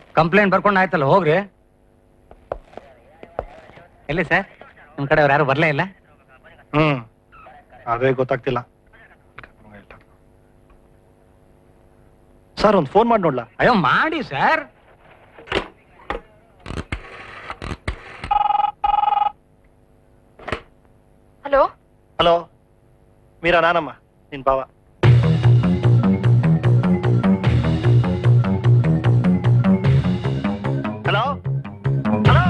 Complaint ಬರ್ಕೊಂಡು ಆಯ್ತಲ್ಲ ಹೋಗ್ರಿ ಎಲ್ಲಿ ಸರ್ ನಿಮ್ ಕಡೆ ಅವ್ರು ಯಾರು ಬರ್ಲೇ ಇಲ್ಲ ಹ್ಮ್ ಅದೇ ಗೊತ್ತಾಗ್ತಿಲ್ಲ ಸರ್ ಒಂದು ಫೋನ್ ಮಾಡಿ ನೋಡ್ಲಾ ಅಯ್ಯೋ ಮಾಡಿ ಸರ್ ಹಲೋ ಹಲೋ ಮೀರಾ ನಾನಮ್ಮ ನಿನ್ ಭಾವ ಹಲೋ ಹಲೋ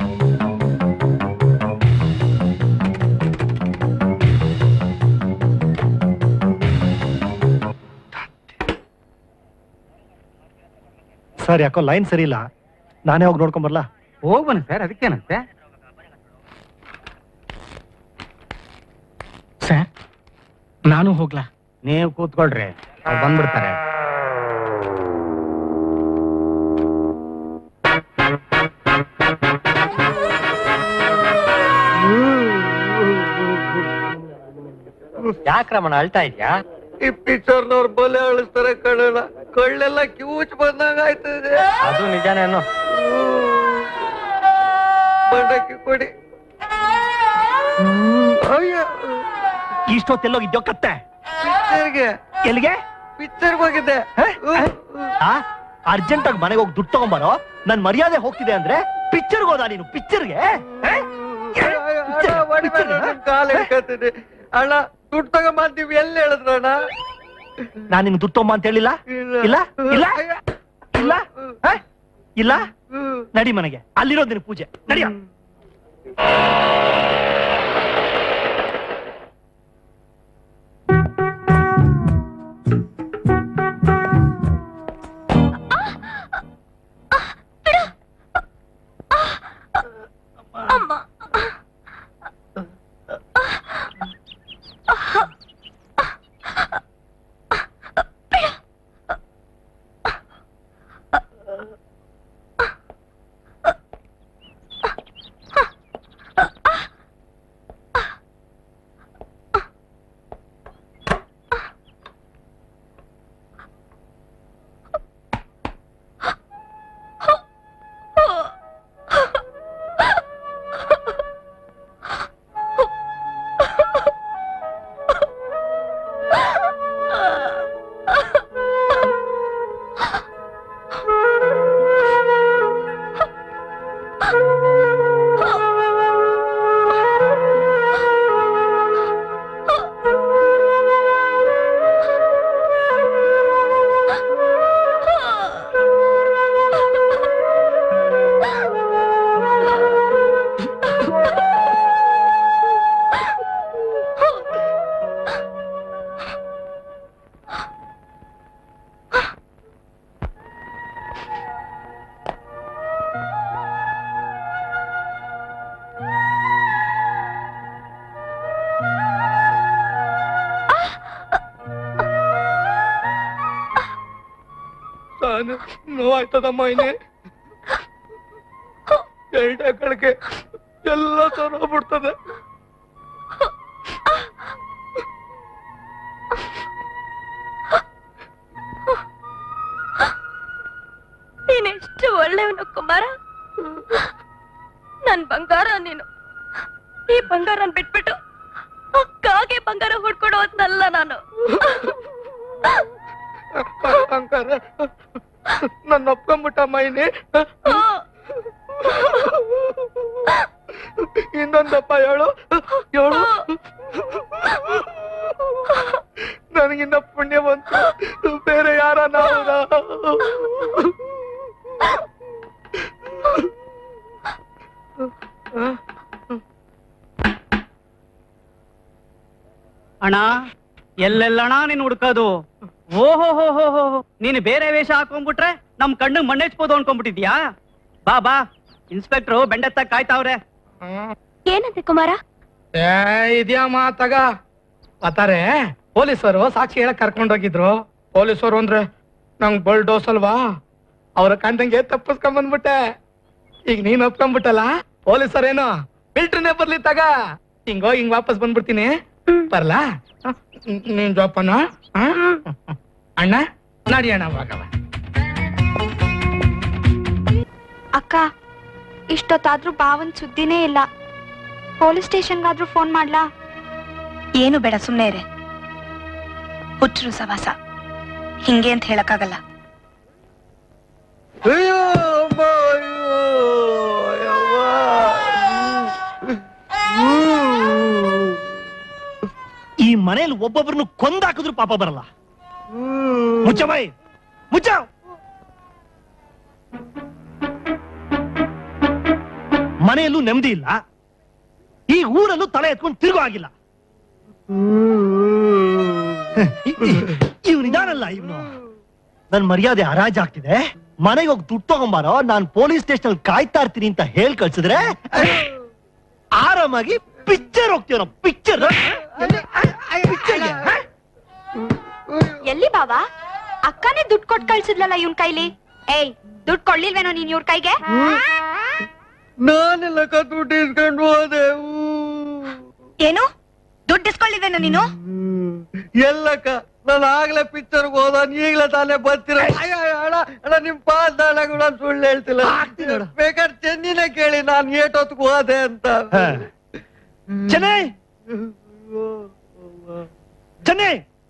ಸರ್ ಯಾಕೋ ಲೈನ್ ಸರಿ ಇಲ್ಲ ನಾನೇ ಹೋಗಿ ನೋಡ್ಕೊಂಡ್ ಬರ್ಲಾ ಹೋಗ್ ಬನ್ನಿ ಸರ್ ಅದಕ್ಕೇನಂತೆ ಸರ್ ನಾನು ಹೋಗ್ಲಾ ನೀವು ಕೂತ್ಕೊಳ್ರಿ ಅವ್ರು ಬಂದ್ಬಿಡ್ತಾರೆ ಯಾಕ್ರಮಣ ಅಳ್ತಾ ಇದ್ಯಾ ಈ ಪಿಕ್ಚರ್ನವ್ರು ಬಲೆ ಅಳಿಸ್ತಾರೆ ಕಣಲ್ಲ ಕಳ್ಳೆಲ್ಲ ಕ್ಯೂಚ್ ಬಂದಂಗ ಆಯ್ತದೆ ಅದು ನಿಜಾನೇನು ಬಂಡಕ್ಕಿ ಕೊಡಿ ಅಯ್ಯ ಇಷ್ಟೊತ್ತೆಲ್ಲೋಗಿದ್ಯೋ ಕತ್ತೆ ಪಿಕ್ಚರ್ಗೆ ಎಲ್ಲಿಗೆ ಪಿಕ್ಚರ್ಗೆ ಹೋಗಿದ್ದೆ ಅರ್ಜೆಂಟ್ ಆಗಿ ಮನೆಗೆ ಹೋಗಿ ದುಡ್ಡು ತಗೊಂಬಾರೋ ನನ್ ಮರ್ಯಾದೆ ಹೋಗ್ತಿದೆ ಅಂದ್ರೆ ಪಿಕ್ಚರ್ಗೆ ಹೋದ ನೀನು ಪಿಕ್ಚರ್ಗೆ ಅಣ್ಣ ಹೊಡಿಬೇಡ ನನ್ ಕಾಲ್ ಹಿಡ್ಕತೀನಿ ಅಣ್ಣ ದುಡ್ಡು ತಗೊಂಬಂತೀವಿ ಎಲ್ಲಿ ಹೇಳಿದ್ರಣ್ಣ ನಾನ್ ನಿನ್ ದುಡ್ಡು ತಗೊಂಬ ಅಂತ ಹೇಳಿಲ್ಲ ಇಲ್ಲ ಇಲ್ಲ ಇಲ್ಲ ಹ? ಇಲ್ಲ ನಡಿ ಮನೆಗೆ ಅಲ್ಲಿರೋದು ನಿನ್ ಪೂಜೆ ನಡಿಯ ನಾನು ನೋವಾಯ್ತದಮ್ಮ ಇನ್ನೇ ಎರಡಗಳಿಗೆ ಎಲ್ಲ ಸರೋಗ್ಬಿಡ್ತದೆ ನೀನೆಷ್ಟು ಒಳ್ಳೆಯವನು ಕುಮಾರ ನನ್ ಬಂಗಾರ ನೀನು ಈ ಬಂಗಾರನ್ ಬಿಟ್ಬಿಟ್ಟು ಆ ಕಾಗೆ ಬಂಗಾರ ಹುಡ್ಕೊಡೋ ಹೊತ್ನಲ್ಲ ನಾನು ಅಂಕಾರ ನನ್ನ ಒಪ್ಕೊಂಬಿಟ್ಟಮ್ಮ ಇನ್ನೇ ಇನ್ನೊಂದಪ್ಪ ಹೇಳು ಹೇಳು ನನಗಿನ್ನ ಪುಣ್ಯ ಬಂತು ಬೇರೆ ಯಾರ ನಾವು ಅಣ್ಣ ಎಲ್ಲೆಲ್ಲಣ್ಣ ನೀನ್ ಹುಡ್ಕೋದು ಓಹೋ ಹೋ ಹೋ ಹೋ ನೀನು ಬೇರೆ ವೇಷ ಹಾಕೊಂಡ್ಬಿಟ್ರೆ ನಮ್ ಕಣ್ಣು ಮಣ್ಣೆಚ್ಬೋದು ಅನ್ಕೊಂಡ್ಬಿಟ್ಟಿದ್ಯಾ ಬಾ ಬಾ ಇನ್ಸ್ಪೆಕ್ಟ್ರು ಬೆಂಡೆತ್ತ ಕಾಯ್ತಾವ್ರೆ ಏನಂತೆ ಕುಮಾರ ಏ ಇದ್ಯಾ ಮಾತಾಗ ಬತ್ತಾರೆ ಪೊಲೀಸರು ಸಾಕ್ಷಿ ಹೇಳಕ್ ಕರ್ಕೊಂಡೋಗಿದ್ರು ಪೊಲೀಸರು ಅಂದ್ರೆ ನಂಗ್ ಬಲ್ ಡೋಸ್ ಅಲ್ವಾ ಅವ್ರ ಕಂಡಂಗೆ ತಪ್ಪಿಸ್ಕೊಂಡ್ ಬಂದ್ಬಿಟ್ಟೆ ಈಗ ನೀನ್ ಒಪ್ಕೊಂಡ್ಬಿಟ್ಟಲ್ಲ ಪೊಲೀಸರೇನು ಮಿಲ್ಟ್ರಿನೇ ಬರ್ಲಿ ತಗ ಹಿಂಗೋ ಹಿಂಗ್ ವಾಪಸ್ ಬಂದ್ಬಿಡ್ತೀನಿ ಬರ್ಲಾ ಹ? ನೀನ್ ಜೋಪನ ಹ? ಅಣ್ಣ ನಡಿ ಅಣ್ಣ ಭಾಗವ ಅಕ್ಕ ಇಷ್ಟೊತ್ತಾದ್ರೂ ಬಾವನ್ ಸುದ್ದಿನೇ ಇಲ್ಲ ಪೊಲೀಸ್ ಸ್ಟೇಷನ್ಗಾದ್ರೂ ಫೋನ್ ಮಾಡ್ಲಾ ಏನು ಬೇಡ ಸುಮ್ಮನೆ ಇರೆ ಹುಚ್ಚರು ಸವಾಸ ಹಿಂಗೆ ಅಂತ ಹೇಳಕ್ಕಾಗಲ್ಲ ಅಯ್ಯೋ ಅಮ್ಮ ಅಯ್ಯೋ ಯವ್ವ. ಈ ಮನೇಲಿ ಒಬ್ಬೊಬ್ಬರನ್ನು ಕೊಂದಾಕಿದ್ರು ಪಾಪ ಬರಲ್ಲ ಮುಚ್ಚ ಬಾಯಿ ಮುಚ್ಚ ಮನೆಯಲ್ಲೂ ನೆಮ್ಮದಿ ಇಲ್ಲ ಈ ಊರಲ್ಲೂ ತಲೆ ಎತ್ಕೊಂಡು ತಿರುಗೋ ಆಗಿಲ್ಲ ಇವನಿದಾನಲ್ಲ ಇವನು ನನ್ ಮರ್ಯಾದೆ ಹರಾಜಾಗ್ತಿದೆ ಮನೆಗೆ ಹೋಗಿ ದುಡ್ಡು ತಗೊಂಬಾರೋ ನಾನ್ ಪೊಲೀಸ್ ಸ್ಟೇಷನ್ ಕಾಯ್ತಾ ಇರ್ತೀನಿ ಅಂತ ಹೇಳ್ ಕಳ್ಸಿದ್ರೆ ಆರಾಮಾಗಿ ಪಿಕ್ಚರ್ ಹೋಗ್ತೀವನೋ ಪಿಕ್ಚರ್ ಎಲ್ಲಿ ಬಾವ ಅಕ್ಕನೇ ದುಡ್ಡು ಕೊಟ್ಟು ಕಳ್ಸಿದ್ಲಲ್ಲ ಇವನ್ ಕೈಲಿ ಏಯ್ ದುಡ್ಡು ಕೊಡ್ಲಿಲ್ವೇನೋ ನೀನ್ ಇವ್ರ ಕೈಗೆ ನಾನೆಲ್ಲ ದುಡ್ಡು ಇಸ್ಕೊಂಡು ಹೋದೆ ಊ. ಏನು ದುಡ್ಡು ಇಸ್ಕೊಳ್ಳಿದ್ದೇನು ನೀನು ಎಲ್ಲಕ್ಕ ನಾನು ಆಗ್ಲೇ ಪಿಕ್ಚರ್ ಹೋದ ಈಗ್ಲೇ ತಾನೇ ಬರ್ತೀರ ಅಯ್ಯೋ, ಅಣ್ಣ ಅಣ್ಣ ನಿಮ್ ಪಾಸ್ ಕೂಡ ಸುಳ್ಳು ಹೇಳ್ತಿಲ್ಲ ಆಗ್ತೀನಿ ನೋಡು. ಬೇಕಾದ್ರೆ ಚೆನ್ನಿನ ಕೇಳಿ ನಾನ್ ಏಟೊತ್ತಿಗೆ ಹೋದೆ ಅಂತ ಚೆನ್ನೈ ಚೆನ್ನೈ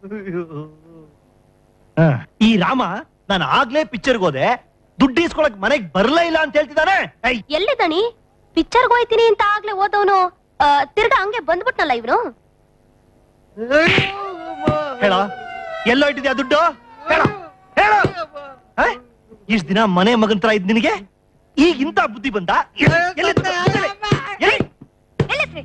ಈ ರಾಮ ನಾನು ಆಗ್ಲೇ ಪಿಕ್ಚರ್ಗೆ ಹೋದೆ ದುಡ್ಡು ಇಸ್ಕೊಳಕ್ ಮನೆಗ್ ಬರ್ಲೇ ಇಲ್ಲ ಅಂತ ಹೇಳ್ತಿದ್ದಾನೆ ಐ, ಎಲ್ಲಿದ್ದಾನಿ ಪಿಕ್ಚರ್ಗೆ ಹೋಯ್ತೀನಿ ಅಂತ ಆಗ್ಲೇ ಓದವನು ತಿರ್ಗಾ ಹಂಗೆ ಬಂದ್ಬಿಟ್ನಲ್ಲ ಇವ್ರು ಹೇಳೋ ಎಲ್ಲೋ ಇಟ್ಟಿದ್ಯಾ ದುಡ್ಡು ಹೇಳೋ ಹೇಳೋ ಆ? ಇಷ್ಟ್ ದಿನ ಮನೆ ಮಗನ್ ತರ ಇದ್ ನಿನಗೆ ಈಗ ಇಂತ ಬುದ್ಧಿ ಬಂದ ಎಲ್ಲಿ- ಎಲ್ಲಿ ದುಡ್ಡು? ಎಲ್ಲಿ? ಎಲ್ಲಿ? ನಿಲ್ಲಿಸ್ರಿ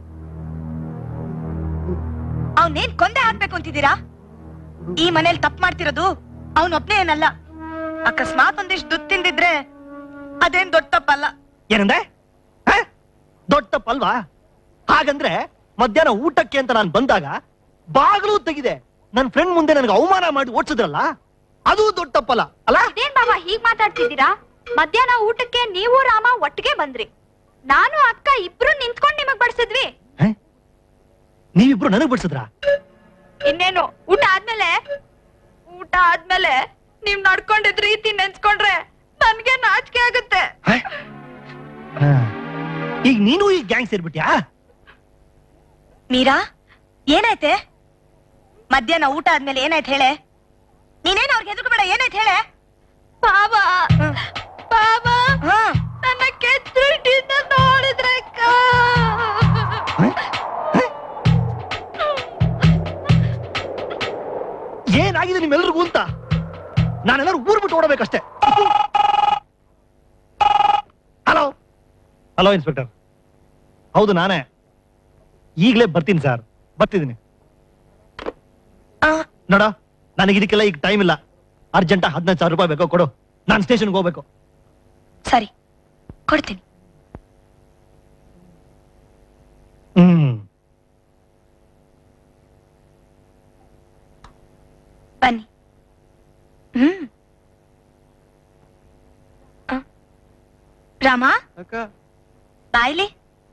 ಅವನೇನ್ ಕೊಂದೆ ಹಾಕ್ಬೇಕು ಅಂತಿದ್ದೀರಾ ಈ ಮನೇಲಿ ತಪ್ಪು ಮಾಡ್ತಿರೋದು ಅವನೊಬ್ನೇ ಏನಲ್ಲ ಅಕಸ್ಮಾತ್ ಒಂದಿಷ್ಟು ದುಡ್ಡು ತಿಂದಿದ್ರೆ ಅದೇನ್ ದೊಡ್ಡ ತಪ್ಪಲ್ಲ ಏನಂದೆ ಆ? ದೊಡ್ಡ ತಪ್ಪಲ್ವಾ ಹಾಗಂದ್ರೆ ಮಧ್ಯಾಹ್ನ ಊಟಕ್ಕೆ ಅಂತ ನಾನು ಬಂದಾಗ ಬಾಗಿಲು ತೆಗಿದೆ ನನ್ ಫ್ರೆಂಡ್ ಮುಂದೆ ನನಗೆ ಅವಮಾನ ಮಾಡಿ ಓಡ್ಸಿದ್ರಲ್ಲ ಅದು ದೊಡ್ಡ ತಪ್ಪಲ್ಲ ಅಲ್ಲ ಇದೇನ್ ಬಾವ ಹೀಗ್ ಮಾತಾಡ್ತಿದ್ದೀರಾ ಮಧ್ಯಾಹ್ನ ಊಟಕ್ಕೆ ನೀವು ರಾಮ ಒಟ್ಟಿಗೆ ಬಂದ್ರಿ ನಾನು ಅಕ್ಕ ಇಬ್ರು ನಿಂತ್ಕೊಂಡ್ ನಿಮಗ್ ಬಡ್ಸಿದ್ವಿ ಆ? ನೀವಿಬ್ರು ನನಗ್ ಬಿಡ್ಸಿದ್ರಾ ಇನ್ನೇನು ಊಟ ಆದ್ಮೇಲೆ ಊಟ ಆದ್ಮೇಲೆ ನೀವ್ ನಡ್ಕೊಂಡಿದ್ ರೀತಿ ನೆನ್ಸ್ಕೊಂಡ್ರೆ ನನ್ಗೆ ನಾಚಿಕೆ ಆಗುತ್ತೆ ಈಗ ನೀನು ಈ ಗ್ಯಾಂಗ್ ಸೇರ್ಬಿಟ್ಯಾ ಮೀರಾ ಏನಾಯ್ತೆ ಮಧ್ಯಾಹ್ನ ಊಟ ಆದ್ಮೇಲೆ ಏನಾಯ್ತು ಹೇಳೆ ನೀನೇನು ಅವ್ರಿಗೆ ಹೆದರ್ಕೋಬೇಡ ಏನಾಯ್ತು ಹೇಳೆ ಬಾಬಾ ಬಾಬಾ ಹಾ ನನ್ನ ಕೆಚ್ಚರಿಟಿಂದ ನೋಡಿದ್ರೆ ಏನಾಗಿದೆ ನಿಮ್ಮೆಲ್ರಿಗೂ ಅಂತ ನಾನೆಲ್ಲರೂ ಊರ್ ಬಿಟ್ಟು ಓಡಬೇಕಷ್ಟೇ ಹಲೋ ಹಲೋ ಇನ್ಸ್ಪೆಕ್ಟರ್ ಹೌದು ನಾನೇ ಈಗಲೇ ಬರ್ತೀನಿ ಸರ್ ಬರ್ತಿದ್ದೀನಿ ಆ, ನೋಡ ನನಗೆ ಇದಕ್ಕೆಲ್ಲ ಈಗ ಟೈಮ್ ಇಲ್ಲ ಅರ್ಜೆಂಟ್ ಹದಿನೈದು ಸಾವಿರ ರೂಪಾಯಿ ಬೇಕೋ ಕೊಡು ನಾನು ಸ್ಟೇಷನ್ಗೆ ಹೋಗ್ಬೇಕು ಸರಿ ಕೊಡ್ತೀನಿ ಹ್ಮ್ ಬನ್ನಿ ಹ್ಮ್ ಆ, ರಾಮ ಅಕ್ಕ ಬಾಯ್ಲಿ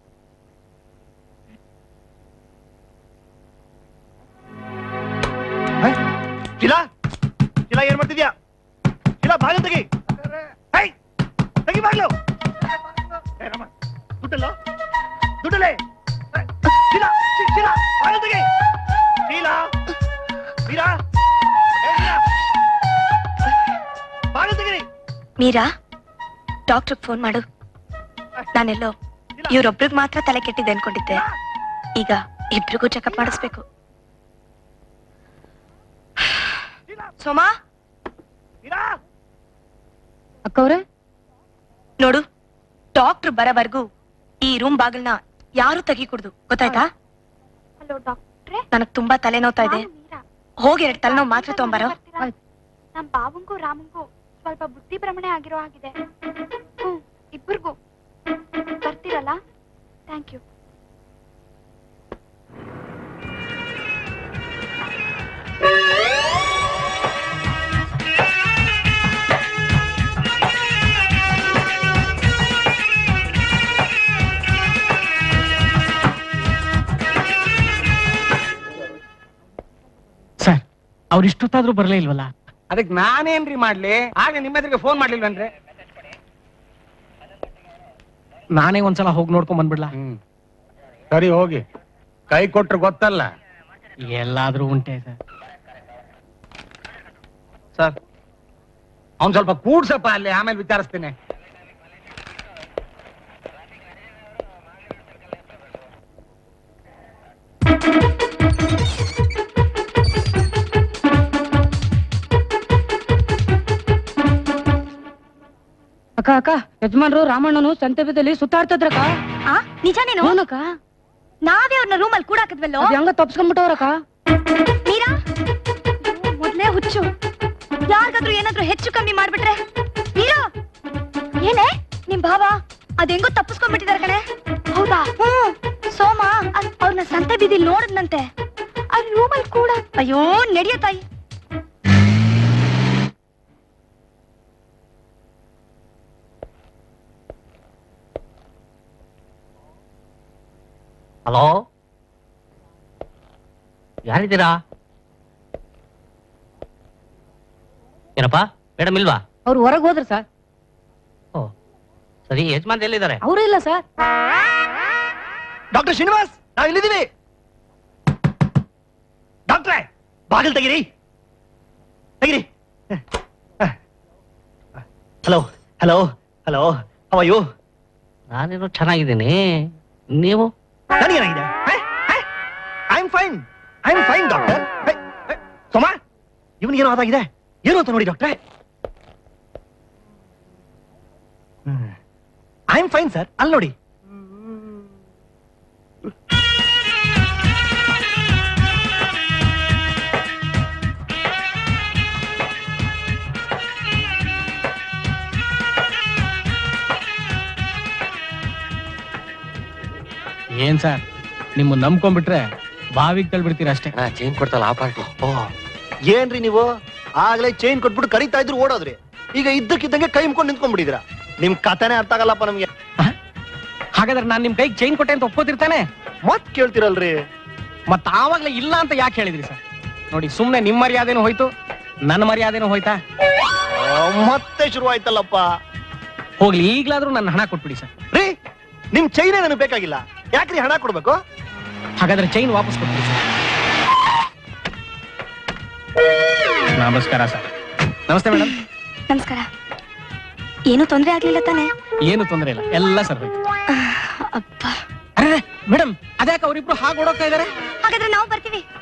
ಶಿಲಾ ಶಿಲಾ ಏನ್ ಮಾಡ್ತಿದ್ಯಾ ಶಿಲಾ ಬಾಗಿಲು ತೆಗಿ ಹೈ ತೆಗಿ ಬಾಗ್ಲು ಏ ರಾಮ, ದುಡ್ಡಲ್ಲ ದುಡ್ಡಲ್ಲೇ ಏ, ಶಿಲಾ ಶಿ- ಶಿಲಾ ಬಾಗಿಲು ತೆಗಿ ಶೀಲಾ ಮೀರಾ ಏ, ಮೀರಾ. ಬಾಗಿಲು ತೆಗಿರಿ ಮೀರಾ ಡಾಕ್ಟರ್ ಫೋನ್ ಮಾಡು ನಾನೆಲ್ಲೋ ಇವ್ರೊಬ್ರಿಗೆ ಮಾತ್ರ ತಲೆ ಕೆಟ್ಟಿದೆ ಅನ್ಕೊಂಡಿದ್ದೆ ಈಗ ಇಬ್ರಿಗೂ ಚೆಕಪ್ ಮಾಡಿಸ್ಬೇಕು ಸೋಮಾ ಮೀರಾ ಅಕ್ಕವ್ರೆ ನೋಡು ಡಾಕ್ಟರ್ ಬರೋವರೆಗೂ ಈ ರೂಮ್ ಬಾಗಿಲ್ನ ಯಾರು ತೆಗಿಕೂಡ್ದು ಗೊತ್ತಾಯ್ತಾ ಹಲೋ ಡಾಕ್ಟ್ರೆ ನನಗ್ ತುಂಬಾ ತಲೆನೋವ್ತಾ ಇದೆ ನಾನು ಮೀರಾ. ಹೋಗಿ ಎರಡ್ ತಲೆನೋವು ಮಾತ್ರ ತಗೊಂಬರೋ ಬರ್ತೀರಾ? ನಮ್ ಬಾವಂಗೂ ರಾಮಂಗೂ ಸ್ವಲ್ಪ ಬುದ್ಧಿ ಭ್ರಮಣೆ ಆಗಿರೋ ಹಾಗಿದೆ ಹ್ಮ್ ಇಬ್ಬರಿಗೂ ಬರ್ತೀರಲ್ಲ ಥ್ಯಾಂಕ್ ಯು ಸರ್ ಅವ್ರು ಇಷ್ಟೊತ್ತಾದ್ರೂ ಬರಲೇ ಇಲ್ವಲ್ಲ ಅದಕ್ಕೆ ನಾನೇನ್ರಿ ಮಾಡ್ಲಿ ಆಗ ನಿಮ್ಮ ಎದುರಿಗೆ ಫೋನ್ ಮಾಡ್ಲಿಲ್ವೇನ್ರಿ ನಾನೇ ಒಂದ್ಸಲ ಹೋಗಿ ನೋಡ್ಕೊಂಡ್ ಬಂದ್ಬಿಡ್ಲಾ ಹ್ಮ್ ಸರಿ ಹೋಗಿ ಕೈ ಕೊಟ್ರೆ ಗೊತ್ತಲ್ಲ ಎಲ್ಲಾದ್ರೂ ಉಂಟೆ ಸರ್ ಸರ್ ಅವ್ನ್ ಸ್ವಲ್ಪ ಕೂಡ್ಸಪ್ಪ ಅಲ್ಲಿ ಆಮೇಲೆ ವಿಚಾರಿಸ್ತೀನಿ ಅಕ್ಕ ಅಕ್ಕ ಯಜಮಾನ್ರು ರಾಮಣ್ಣನು ಸಂತೆ ಬೀದಲ್ಲಿ ಸುತ್ತಾಡ್ತದ್ರಕ್ಕ ಆ ನಿಜನೇನು ಹೂನಕ್ಕ ನಾವೇ ಅವ್ರನ್ನ ರೂಮಲ್ಲಿ ಕೂಡಾಕಿದ್ವಲ್ಲೋ ಅದ್ ಹೆಂಗ ತಪ್ಸ್ಕೊಂಡ್ಬಿಟ್ಟವ್ರಕ್ಕ ಮೀರಾ ಮೊದ್ಲೇ ಹುಚ್ಚು ಯಾರಿಗಾದ್ರೂ ಏನಾದ್ರೂ ಹೆಚ್ಚು ಕಮ್ಮಿ ಮಾಡ್ಬಿಟ್ರೆ ಮೀರಾ ಏನೇ ನಿಮ್ ಭಾವ ಅದೆಂಗೋ ತಪ್ಪಿಸ್ಕೊಂಡ್ಬಿಟ್ಟಿದಾರೆ ಕಣೆ ಹೌದಾ ಹ್ಮ್ ಸೋಮ ಅವ್ರನ್ನ ಸಂತೆ ಬೀದಿ ನೋಡಿದ್ನಂತೆ ಅಲ್ಲಿ ರೂಮಲ್ಲಿ ಕೂಡ ಅಯ್ಯೋ ನಡೆಯ ತಾಯಿ ಹಲೋ ಯಾರಿದ್ದೀರಾ ಏನಪ್ಪ ಮೇಡಮ್ ಇಲ್ವಾ ಅವ್ರು ಹೊರಗ್ ಹೋದ್ರ ಸರ್ ಓ ಸರಿ ಯಜಮಾನ್ ಎಲ್ಲಿದ್ದಾರೆ ಅವರು ಇಲ್ಲ ಸರ್ ಡಾಕ್ಟರ್ ಶ್ರೀನಿವಾಸ್ ನಾವ್ ಇಲ್ಲಿದ್ದೀವಿ ಡಾಕ್ಟ್ರೇ ಬಾಗಿಲು ತೆಗಿರಿ ತೆಗಿರಿ ಹಲೋ ಹಲೋ ಹಲೋ ಅವಯ್ಯೋ ನಾನೇನೋ ಚೆನ್ನಾಗಿದ್ದೀನಿ ನೀವು ನನಗೇನಾಗಿದೆ I am fine I am fine doctor Soma ಇವನಿಗೇನೋ ಆದಾಗಿದೆ ಏನು ಅಂತ ನೋಡಿ ಡಾಕ್ಟ್ರೆ ಐ ಆಮ್ ಫೈನ್ ಸರ್ ಅಲ್ಲಿ ನೋಡಿ ಏನ್ ಸರ್ ನಿಮ್ಮ ನಂಬ್ಕೊಂಡ್ಬಿಟ್ರೆ ಬಾವಿಗೆ ತಳ್ಬಿಡ್ತೀರ ಅಷ್ಟೇ ಚೇಂಜ್ ಕೊಡ್ತಲ್ಲ ಆ ಪಾರ್ಟಿ ಓ ಏನ್ರಿ ನೀವು ಆಗ್ಲೇ ಚೈನ್ ಕೊಟ್ಬಿಟ್ಟು ಕರಿತಾ ಇದ್ರು ಓಡೋದ್ರಿ ಈಗ ಇದ್ದಕ್ಕಿದ್ದಂಗೆ ಕೈ ಮುಕೊಂಡು ನಿಂತ್ಕೊಂಡ್ಬಿಟ್ಟಿದ್ರ ನಿಮ್ ಕಥೆನೇ ಅರ್ಥ ಆಗಲ್ಲಪ್ಪ ನಮ್ಗೆ ಹಾಗಾದ್ರೆ ನಾನ್ ನಿಮ್ ಕೈಗೆ ಚೈನ್ ಕೊಟ್ಟೆ ಅಂತ ಒಪ್ಕೋತಿರ್ತಾನೆ ಮತ್ ಕೇಳ್ತಿರಲ್ರಿ ಮತ್ತ ಆವಾಗ್ಲೇ ಇಲ್ಲ ಅಂತ ಯಾಕೆ ಹೇಳಿದ್ರಿ ಸರ್ ನೋಡಿ ಸುಮ್ನೆ ನಿಮ್ ಮರ್ಯಾದೆನೂ ಹೋಯ್ತು ನನ್ನ ಮರ್ಯಾದೆನೂ ಹೋಯ್ತಾ ಆ, ಮತ್ತೆ ಶುರು ಆಯ್ತಲ್ಲಪ್ಪ ಹೋಗ್ಲಿ ಈಗ್ಲಾದ್ರೂ ನನ್ನ ಹಣ ಕೊಟ್ಬಿಡಿ ಸರ್ ರೀ ನಿಮ್ ಚೈನೇ ನನಗೆ ಬೇಕಾಗಿಲ್ಲ ಯಾಕ್ರಿ ಹಣ ಕೊಡ್ಬೇಕು ಹಾಗಾದ್ರೆ ಚೈನ್ ವಾಪಸ್ ಕೊಟ್ಬಿಡಿ ಸರ್ ನಮಸ್ಕಾರ ಸರ್ ನಮಸ್ತೆ ಮೇಡಮ್ ನಮಸ್ಕಾರ ಏನು ತೊಂದ್ರೆ ಆಗ್ಲಿಲ್ಲ ತಾನೆ ಏನು ತೊಂದರೆ ಇಲ್ಲ ಎಲ್ಲ ಸರ್ ಹೋಯ್ತು ಅಪ್ಪ ಅರೆ ಮೇಡಮ್ ಅದ್ಯಾಕೆ ಅವರಿಬ್ರು ಹಾಗೆ ಓಡೋಗ್ತಾ ಇದಾರೆ ಹಾಗಾದ್ರೆ ನಾವು ಬರ್ತೀವಿ